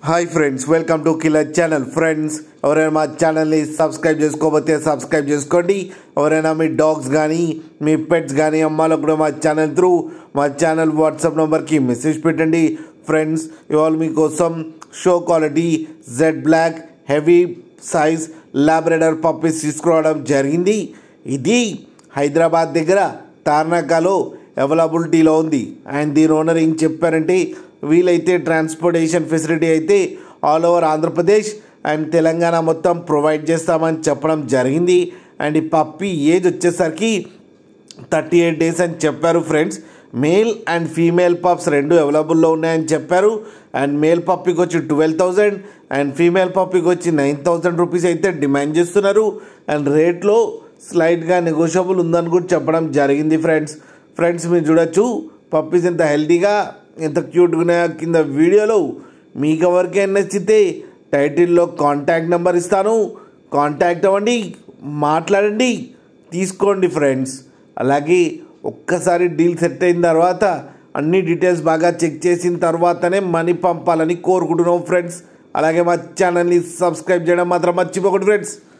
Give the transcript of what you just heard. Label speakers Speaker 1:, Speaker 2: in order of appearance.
Speaker 1: hi friends welcome to killer channel friends ఎవరైనా మా ఛానల్ని సబ్స్క్రైబ్ చేసుకోకపోతే సబ్స్క్రైబ్ చేసుకోండి ఎవరైనా మీ డాగ్స్ కానీ మీ పెట్స్ కానీ అమ్మాలో కూడా మా ఛానల్ త్రూ మా ఛానల్ వాట్సాప్ నెంబర్కి మెసేజ్ పెట్టండి ఫ్రెండ్స్ ఇవాళ మీకోసం show quality jet black heavy size Labrador puppies తీసుకురావడం జరిగింది ఇది హైదరాబాద్ దగ్గర తార్నాకాలో అవైలబిలిటీలో ఉంది అండ్ దీని ఓనర్ ఏం చెప్పారంటే వీలైతే ట్రాన్స్పోర్టేషన్ ఫెసిలిటీ అయితే all over Andhra Pradesh and Telangana మొత్తం ప్రొవైడ్ చేస్తామని చెప్పడం జరిగింది అండ్ ఈ పప్పి ఏజ్ వచ్చేసరికి థర్టీ ఎయిట్ డేస్ అని చెప్పారు friends male and female pups రెండు అవైలబుల్లో ఉన్నాయని చెప్పారు అండ్ మేల్ పప్పికి వచ్చి ట్వెల్వ్ థౌజండ్ అండ్ ఫీమేల్ పప్పికి వచ్చి నైన్ థౌజండ్ రూపీస్ అయితే డిమాండ్ చేస్తున్నారు అండ్ రేట్లో స్లైట్గా నెగోషియబుల్ ఉందని కూడా చెప్పడం జరిగింది ఫ్రెండ్స్ ఫ్రెండ్స్ మీరు చూడొచ్చు పప్పీస్ ఎంత హెల్తీగా ఎంత క్యూట్గా ఉన్నాయో కింద వీడియోలో మీకు ఎవరికైనా నచ్చితే టైటిల్లో కాంటాక్ట్ నెంబర్ ఇస్తాను కాంటాక్ట్ అవ్వండి మాట్లాడండి తీసుకోండి ఫ్రెండ్స్ అలాగే ఒక్కసారి డీల్ సెట్ అయిన తర్వాత అన్ని డీటెయిల్స్ బాగా చెక్ చేసిన తర్వాతనే మనీ పంపాలని కోరుకుంటున్నాం ఫ్రెండ్స్ అలాగే మా ఛానల్ని సబ్స్క్రైబ్ చేయడం మాత్రం మర్చిపోకండి ఫ్రెండ్స్